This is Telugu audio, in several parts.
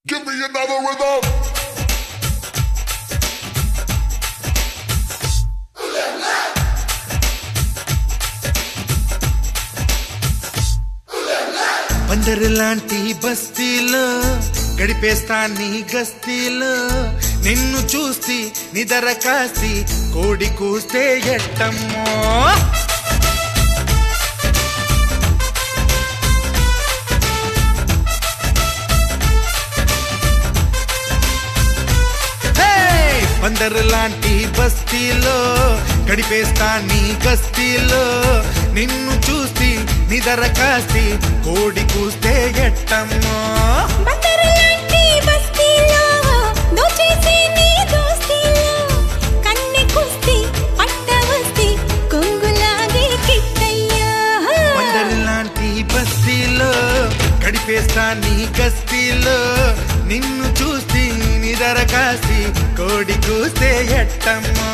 Give me another rhythm. పందరిలాంటి బస్తీలో గడిపేస్తా నీ గస్తీలో నిన్ను చూసి నిదర కాసి కోడి కూస్తే ఎట్టమ్మో హే! పందరులాంటి బస్తీలో గడిపేస్తా నీ గస్తీలో నిన్ను చూసి నిదర కాసి కోడి కూస్తే ఎట్టమ్మో బందరులాంటి బస్తీలో దోచేసే నీ దోస్తీలో కన్నె కుస్తీ పట్ట వస్తీ కొంగులాగే కిట్టయ్యా పందరులాంటి బస్తీలో గడిపేస్తా నీ గస్తీలో నిన్ను చూసి నిదర కాసి కోడి కూస్తే ఎట్టమ్మో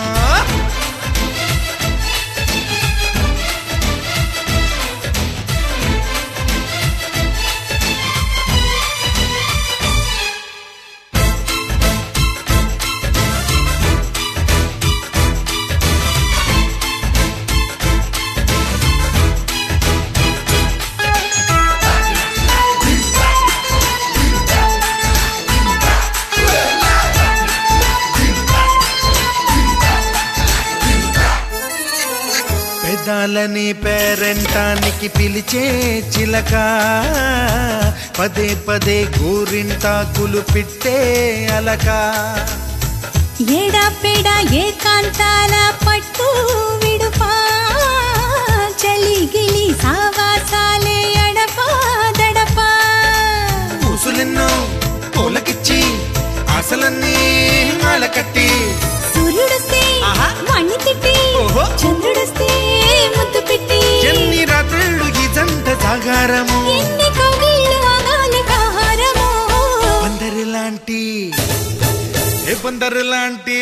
పెదాలని పేరెంటానికి పిలిచే చిలక పదే పదే గోరింటాకులు పిట్టే అలక ఏడా పెడ ఏకాంతాల పట్టు విడుపా చలిగిలి సావాసాలే అడపా దడపా పూసులెన్నో పూలకిచ్చి ఆశలన్నీ మాలకట్టి సూర్యుడొస్తే ఆహా. వాణ్ణి తిట్టి ఓహో. చంద్రుడొస్తే ముద్దు పెట్టి ఎన్ని రాత్రులు ఈ జంట జాగారము ఎన్ని కౌగిళ్ళు ఆగాలి కాహారము బందరులాంటి ఏ బందరులాంటి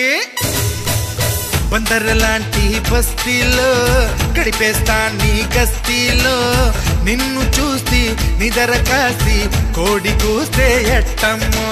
బందరులాంటి బస్తీలో గడిపేస్తా నీ గస్తీలో నిన్ను చూసి నిదర కాసి కోడి కూస్తే ఎట్టమ్మో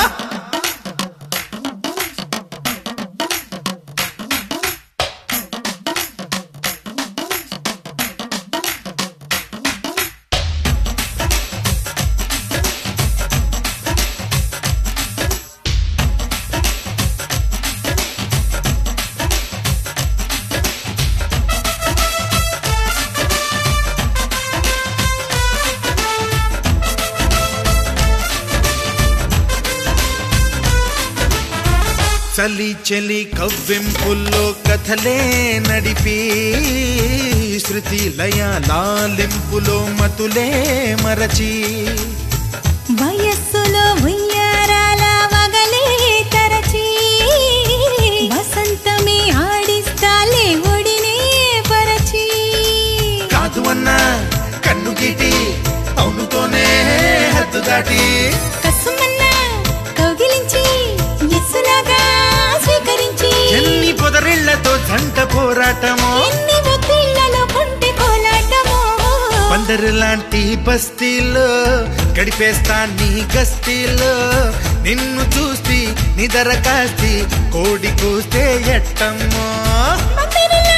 చలి చలి కవ్వింపుల్లో కథలే నడిపి శృతి లయ లాలింపులో మతులే మరచి వయస్సులో ఉయ్యారాల వగలే తరచి వసంతమే ఆడిస్తాలే ఒడినే పరచి కాదు అన్న కన్ను గీటి అవునుతోనే హద్దు దాటి కసుమన్న కౌగిలించి ఎస్సులాగా స్వీకరించి ఎన్ని పొదరిళ్లతో జంట పోరాటమో ఎన్ని ఒత్తిళ్లలో కొంటె కోలాటమో పందరులాంటి బస్తీలో గడిపేస్తా నీ గస్తీలో నిన్ను చూసి నిదర కాసి కోడి కూస్తే ఎట్టమ్మో మందిరలా